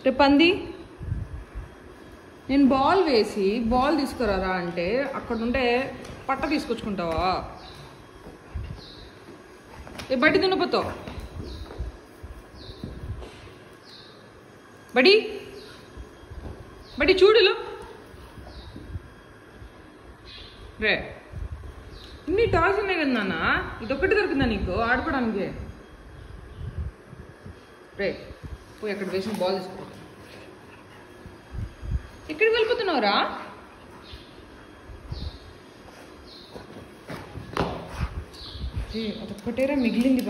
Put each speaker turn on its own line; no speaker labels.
రే పంది నేను బాల్ వేసి బాల్ తీసుకురారా అంటే అక్కడ ఉంటే పట్ట తీసుకొచ్చుకుంటావా ఏ బడి దున్నపోతావు బడి బడి చూడులో రే ఇన్ని టాయ్స్ ఉన్నాయి కదా నాన్న ఇదొక్కటి దొరికిందా నీకు ఆడుకోవడానికి రే పోయి అక్కడ వేసిన బాల్ తీసుకో ఎక్కడికి వెళ్ళిపోతున్నావురా ఏ, అదొక్కటేరా మిగిలింది